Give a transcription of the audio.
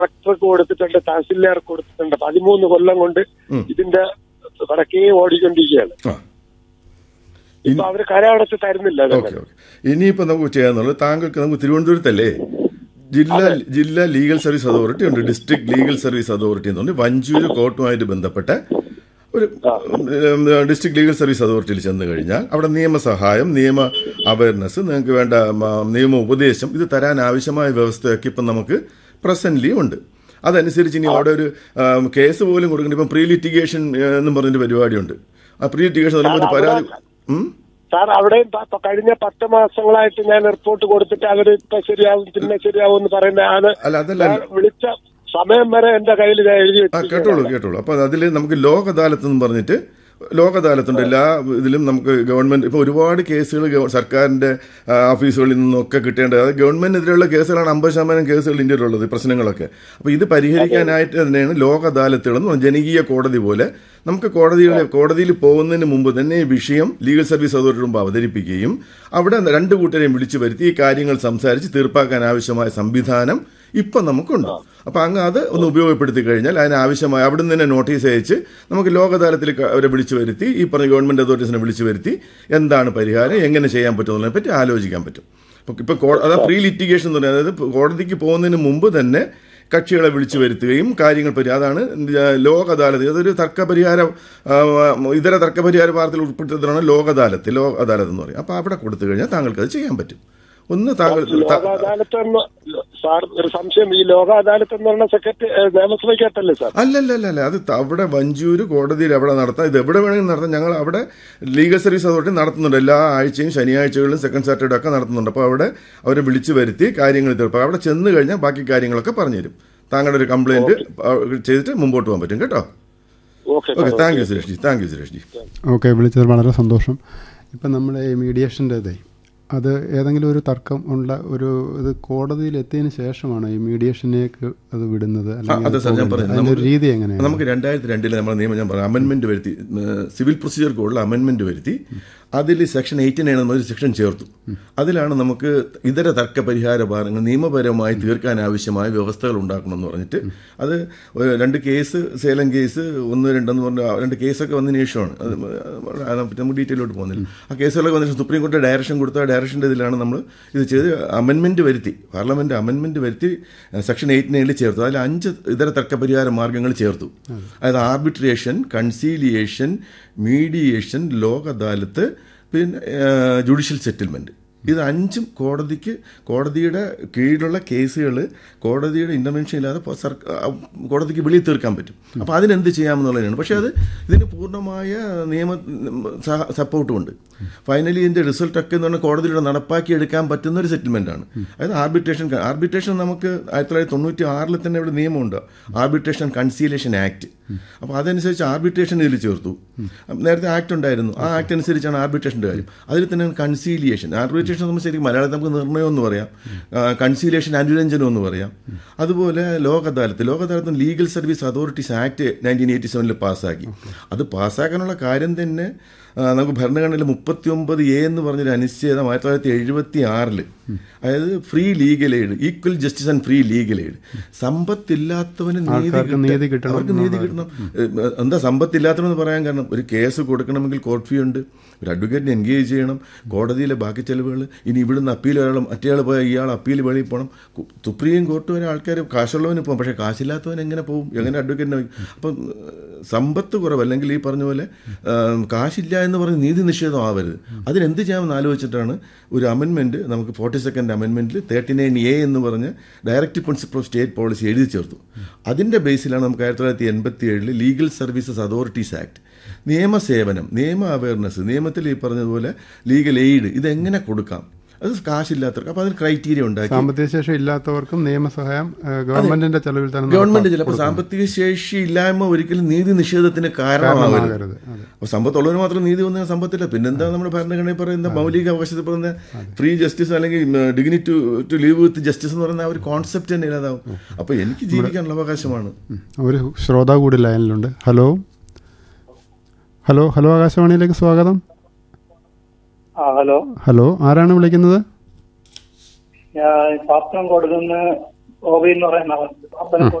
കളക്ടർക്ക് കൊടുത്തിട്ടുണ്ട് തഹസിൽദാർക്ക് കൊടുത്തിട്ടുണ്ട് പതിമൂന്ന് കൊല്ലം കൊണ്ട് ഉം. ഇതിന്റെ വടക്കേ ഓടിക്കൊണ്ടിരിക്കുകയാണ് ആ ഇപ്പൊ അവര് കരമടച്ച് തരുന്നില്ല ഓക്കെ അതങ്ങനെ. ഓക്കെ ഇനിയിപ്പോൾ നമുക്ക് ചെയ്യാന്നുള്ളത് താങ്കൾക്ക് നമുക്ക് തിരുവനന്തപുരത്തല്ലേ ജില്ലാ ജില്ലാ ലീഗൽ സർവീസ് അതോറിറ്റി ഉണ്ട് ഡിസ്ട്രിക്ട് ലീഗൽ സർവീസ് അതോറിറ്റി എന്നുണ്ട് വഞ്ചൂര് കോർട്ടുമായിട്ട് ബന്ധപ്പെട്ട ഒരു ഉം, ഡിസ്ട്രിക്ട് ലീഗൽ സർവീസ് അതോറിറ്റിയിൽ ചെന്ന് കഴിഞ്ഞാൽ അവിടെ നിയമസഹായം നിയമ അവയർനെസ് നിങ്ങൾക്ക് വേണ്ട മ, നിയമ ഉപദേശം ഇത് തരാൻ ആവശ്യമായ വ്യവസ്ഥയൊക്കെ ഇപ്പം നമുക്ക് പ്രസന്റ്ലി ഉണ്ട് അതനുസരിച്ച് ഇനി അവിടെ ഒരു ആം, കേസ് പോലും കൊടുക്കേണ്ട ഇപ്പം പ്രീ ലിറ്റിഗേഷൻ എന്നും പറഞ്ഞൊരു പരിപാടിയുണ്ട് ആ പ്രീ ലിറ്റിഗേഷൻ പറയുമ്പോൾ ഒരു പരാതി ഉം? സാർ അവിടെയും പ- പ- കഴിഞ്ഞ പത്ത് മാസങ്ങളായിട്ട് ഞാൻ റിപ്പോർട്ട് കൊടുത്തിട്ട് അവര് ഇപ്പൊ ശരിയാവും പിന്നെ ശരിയാവും എന്ന് പറയുന്ന അത് അല്ല അതല്ല ഞാൻ വിളിച്ച സമയം വരെ എന്റെ കയ്യിൽ ഞാൻ എഴുതി ആ വെച്ചിരിക്കുകയാണ്. കേട്ടോളൂ കേട്ടോളൂ അപ്പൊ അതിൽ നമുക്ക് ലോക അദാലത്ത് എന്ന് പറഞ്ഞിട്ട് ലോക അദാലത്തുണ്ട് എല്ലാ ഇതിലും നമുക്ക് ഗവൺമെന്റ് ഇപ്പൊ ഒരുപാട് കേസുകൾ ഗവ- സർക്കാരിന്റെ ആ, ഓഫീസുകളിൽ നിന്നൊക്കെ കിട്ടേണ്ടത് അത് ഗവൺമെന്റിനെതിരെയുള്ള കേസുകളാണ് അമ്പത് ശതമാനം കേസുകൾ ഇന്ത്യയിലുള്ളത് പ്രശ്നങ്ങളൊക്കെ അപ്പൊ ഇത് പരിഹരിക്കാനായിട്ട് തന്നെയാണ് ലോക അദാലത്തുകൾ എന്ന് പറഞ്ഞാൽ ജനകീയ കോടതി പോലെ നമുക്ക് കോടതികളെ കോടതിയിൽ പോകുന്നതിന് മുമ്പ് തന്നെ ഈ വിഷയം ലീഗൽ സർവീസ് അതോറിറ്റി മുമ്പ് അവതരിപ്പിക്കുകയും അവിടെ രണ്ട് കൂട്ടരെയും വിളിച്ചു വരുത്തി ഈ കാര്യങ്ങൾ സംസാരിച്ച് തീർപ്പാക്കാൻ ആവശ്യമായ സംവിധാനം ഇപ്പം നമുക്കുണ്ട് അപ്പൊ അങ്ങ് അത് ഒന്ന് ഉപയോഗപ്പെടുത്തി കഴിഞ്ഞാൽ അതിന് ആവശ്യമായ അവിടെ നിന്ന് തന്നെ നോട്ടീസ് അയച്ച് നമുക്ക് ലോകതലത്തിൽ അവരെ വിളിച്ചു വരുത്തി ഈ പറഞ്ഞ ഗവൺമെന്റ് അതോറിറ്റീസിനെ വിളിച്ചു വരുത്തി എന്താണ് പരിഹാരം എങ്ങനെ ചെയ്യാൻ പറ്റും എന്നുള്ളതിനെ പറ്റി ആലോചിക്കാൻ പറ്റും അപ്പൊ ഇപ്പൊ കോ- അതായത് പ്രീ ലിറ്റിഗേഷൻ എന്ന് പറയുന്നത് അതായത് കോടതിക്ക് പോകുന്നതിന് മുമ്പ് തന്നെ കക്ഷികളെ വിളിച്ചു വരുത്തുകയും കാര്യങ്ങൾ പരി അതാണ് ലോക അദാലത്ത് അതൊരു തർക്ക പരിഹാര ആ, ഇതര തർക്ക പരിഹാര പാർട്ടിയിൽ ഉൾപ്പെടുത്തുന്നതാണ് ലോക അദാലത്ത് ലോക അദാലത്ത് എന്ന് പറയും അപ്പൊ അവിടെ കൊടുത്തു കഴിഞ്ഞാൽ താങ്കൾക്ക് അത് ചെയ്യാൻ പറ്റും ഒന്ന് താങ്കൾ ലോക അദാലത്ത് എന്ന് സാർ ഒരു സംശയം ഈ ലോക അദാലത്ത് എന്ന് പറഞ്ഞ സെക്രട്ടറി നിയമസഭയ്ക്കകത്തല്ലേ സാർ അല്ലല്ല അല്ല അത് ത- അവിടെ വഞ്ചൂര് കോടതിയിൽ എവിടെ നടത്താം ഇത് എവിടെ വേണമെങ്കിലും നടത്താം ഞങ്ങൾ അവിടെ ലീഗൽ സർവീസ് അതോറിറ്റി നടത്തുന്നുണ്ട് എല്ലാ ആഴ്ചയും ശനിയാഴ്ചകളിലും സെക്കൻഡ് സാറ്റർഡേ ഒക്കെ നടത്തുന്നുണ്ട് അപ്പോൾ അവിടെ അവരെ വിളിച്ചു വരുത്തി കാര്യങ്ങൾ തീർപ്പാക്കും അവിടെ ചെന്ന് കഴിഞ്ഞാൽ ബാക്കി കാര്യങ്ങളൊക്കെ പറഞ്ഞുതരും താങ്കളുടെ ഒരു കംപ്ലൈന്റ് ചെയ്തിട്ട് മുമ്പോട്ട് പോകാൻ പറ്റും കേട്ടോ okay okay thank you Suresh ji thank you Suresh ji okay വിളിച്ചതിൽ വളരെ സന്തോഷം ഇപ്പം നമ്മുടെ ഈ മീഡിയേഷൻ്റെതേ അത് ഏതെങ്കിലും ഒരു തർക്കം ഉള്ള ഒരു ഇത് കോടതിയിൽ എത്തിയതിന് ശേഷമാണ് ഈ മീഡിയേഷനേക്ക് അത് വിടുന്നത് അല്ലെങ്കിൽ അതെ അത് സാർ ഞാൻ പോകുന്നത്. പറഞ്ഞു അതിന്റെ നമുക്ക് രീതി എങ്ങനെയാണ് നമുക്ക് രണ്ടായിരത്തി രണ്ടില് നമ്മുടെ നിയമം ഞാൻ പറഞ്ഞു അമെന്റ്മെന്റ് വരുത്തി ഏഹ് സിവിൽ പ്രൊസീജിയർ കോഡിൽ അമെന്റ്മെന്റ് വരുത്തി അതിൽ സെക്ഷൻ എയ്റ്റി നയൻ എന്നൊരു സെക്ഷൻ ചേർത്തു അതിലാണ് നമുക്ക് ഇതര തർക്ക പരിഹാര ഭാരങ്ങൾ നിയമപരമായി തീർക്കാൻ ആവശ്യമായ വ്യവസ്ഥകൾ ഉണ്ടാക്കണമെന്ന് പറഞ്ഞിട്ട് അത് ഒരു രണ്ട് കേസ് സേലം കേസ് ഒന്ന് രണ്ടെന്ന് പറഞ്ഞ രണ്ട് കേസൊക്കെ വന്നതിന് ശേഷമാണ് അത് അത് പറ്റി നമുക്ക് ഡീറ്റെയിലോട്ട് പോകുന്നില്ല ആ കേസുകളൊക്കെ വന്നിട്ട് സുപ്രീം കോടതി ഡയറക്ഷൻ കൊടുത്ത ഡയറക്ഷൻ്റെ ഇതിലാണ് നമ്മൾ ഇത് ചെയ്ത് അമെന്റ്മെന്റ് വരുത്തി പാർലമെന്റ് അമെന്റ്മെന്റ് വരുത്തി സെക്ഷൻ എയ്റ്റ് നയനിൽ ചേർത്തു അതിൽ അഞ്ച് ഇതര തർക്ക പരിഹാര മാർഗങ്ങൾ ചേർത്തു അതായത് ആർബിട്രേഷൻ കൺസീലിയേഷൻ മീഡിയേഷൻ ലോക അദാലത്ത് പിന്നെ ജുഡീഷ്യൽ സെറ്റിൽമെന്റ് ഇത് അഞ്ചും കോടതിക്ക് കോടതിയുടെ കീഴിലുള്ള കേസുകൾ കോടതിയുടെ ഇന്റർവെൻഷൻ ഇല്ലാതെ പ- സർക്ക- ആ, കോടതിക്ക് വെളിയിൽ തീർക്കാൻ പറ്റും അപ്പോൾ അതിനെന്ത് ചെയ്യാമെന്നുള്ളതാണ് പക്ഷേ അത് ഇതിന് പൂർണ്ണമായ നിയമ സപ്പോർട്ടും ഉണ്ട് ഫൈനലി ഇതിന്റെ റിസൾട്ടൊക്കെ എന്ന് പറഞ്ഞാൽ കോടതിയുടെ നടപ്പാക്കി എടുക്കാൻ പറ്റുന്ന ഒരു സെറ്റിൽമെന്റ് ആണ് അതായത് ആർബിട്രേഷൻ ആർബിട്രേഷൻ നമുക്ക് ആയിരത്തി തൊള്ളായിരത്തി തൊണ്ണൂറ്റി ആറിൽ തന്നെ ഇവിടെ നിയമമുണ്ട് ആർബിട്രേഷൻ കൺസീലേഷൻ ആക്ട് അപ്പോൾ അതനുസരിച്ച് ആർബിട്രേഷൻ ഇതിൽ ചേർത്തു നേരത്തെ ആക്ട് ഉണ്ടായിരുന്നു ആ ആക്ട് അനുസരിച്ചാണ് ആർബിട്രേഷൻ്റെ കാര്യം അതിൽ തന്നെ കൺസീലിയേഷൻ ആർബിട്രേഷൻ നമ്മൾ ശരിക്കും മലയാളത്തിൽ നമുക്ക് നിർണ്ണയം എന്ന് പറയാം കൺസീലിയേഷൻ അനുരഞ്ജനം എന്ന് പറയാം അതുപോലെ Lok Adalat Lok Adalat legal service authorities act nineteen eighty സെവനിൽ പാസ്സാക്കി അത് പാസ്സാക്കാനുള്ള കാര്യം തന്നെ ആ, നമുക്ക് ഭരണഘടനയിൽ മുപ്പത്തി ഒമ്പത് എ എന്ന് പറഞ്ഞൊരു അനുച്ഛേദം ആയിരത്തി തൊള്ളായിരത്തി എഴുപത്തി ആറില് അതായത് free legal aid equal justice and free legal aid സമ്പത്തില്ലാത്തവന് നീതി ആൾക്കാർക്ക് കിട്ട- നീതി കിട്ടണം അവർക്ക് നീതി കിട്ടണം ഏഹ്, എന്താ സമ്പത്തില്ലാത്തവനെന്ന് പറയാൻ കാരണം ഒരു കേസ് കൊടുക്കണമെങ്കിൽ കോർട്ട് ഫീ ഉണ്ട് ഒരു അഡ്വക്കേറ്റിനെ എൻഗേജ് ചെയ്യണം കോടതിയിലെ ബാക്കി ചെലവുകൾ ഇനി ഇവിടുന്ന് അപ്പീൽ ഒരാൾ മറ്റേയാൾ പോയാൽ ഇയാൾ അപ്പീൽ വെളിയിൽ പോകണം കു- സുപ്രീം കോർട്ട് വരെ ആൾക്കാർ കാശുള്ളവന് പോകും പക്ഷേ കാശില്ലാത്തവൻ എങ്ങനെ പോകും എങ്ങനെ അഡ്വക്കേറ്റിനെ വയ്ക്കും? അപ്പം ഏഹ്, സമ്പത്ത് കുറവ് അല്ലെങ്കിൽ ഈ പറഞ്ഞ പോലെ ഏഹ്, കാശില്ല എന്ന് പറഞ്ഞ് നീതി നിഷേധം ആവരുത് അതിനെന്ത് ചെയ്യാമെന്ന് ആലോചിച്ചിട്ടാണ് ഒരു അമെൻമെന്റ് നമുക്ക് ഫോർട്ടി സെക്കൻഡ് അമെൻമെന്റിൽ തേർട്ടി നയൻ എ എന്ന് പറഞ്ഞ് directive principle of state policy എഴുതി ചേർത്തു അതിന്റെ ബേസിലാണ് നമുക്ക് ആയിരത്തി തൊള്ളായിരത്തി എൺപത്തി ഏഴിൽ ലീഗൽ സർവീസസ് അതോറിറ്റീസ് ആക്ട് നിയമസേവനം നിയമ അവയർനെസ് നിയമത്തിൽ ഈ പറഞ്ഞതുപോലെ ലീഗൽ എയ്ഡ് ഇതെങ്ങനെ കൊടുക്കാം അത് കാശില്ലാത്തവർക്ക് അപ്പോൾ അതിന് ക്രൈറ്റീരിയ ഉണ്ടാക്കി സാമ്പത്തിക ശേഷി ഇല്ലാത്തവർക്കും നിയമസഹായം ഏഹ്, ഗവൺമെന്റിന്റെ ചെലവിൽ തന്നെ ഗവൺമെന്റ് ചിലപ്പോൾ സാമ്പത്തിക ശേഷി ഇല്ലായ്മ ഒരിക്കലും നീതി നിഷേധത്തിന് കാരണമാകരുത് നടപ്പാക്കരുത്. അതെ. അപ്പോൾ സമ്പത്തുള്ളവന് മാത്രം നീതി വന്നാൽ സമ്പത്തില്ല പിന്നെന്താ നമ്മുടെ ഭരണഘടനയിൽ പറയുന്ന മൗലിക അവകാശത്തിൽ പറയുന്ന ഫ്രീ ജസ്റ്റിസ് അല്ലെങ്കിൽ dignity to live with justice എന്ന് പറയുന്ന ആ ഒരു കോൺസെപ്റ്റ് തന്നെ ഇല്ലാതാവും അപ്പോൾ എനിക്ക് ജീവിക്കാനുള്ള അവകാശമാണ് ഉം. ഒരു ശ്രോതാവ് കൂടി ലൈനിലുണ്ട് ഹലോ ഹലോ ഹലോ ആകാശവാണിയിലേക്ക് സ്വാഗതം ആ ഹലോ ഹലോ ആരാണ് വിളിക്കുന്നത് ഞാൻ പാത്രംകോട് നിന്ന് ഗോപി എന്ന് പറയുന്ന ആളാണ് അമ്പലം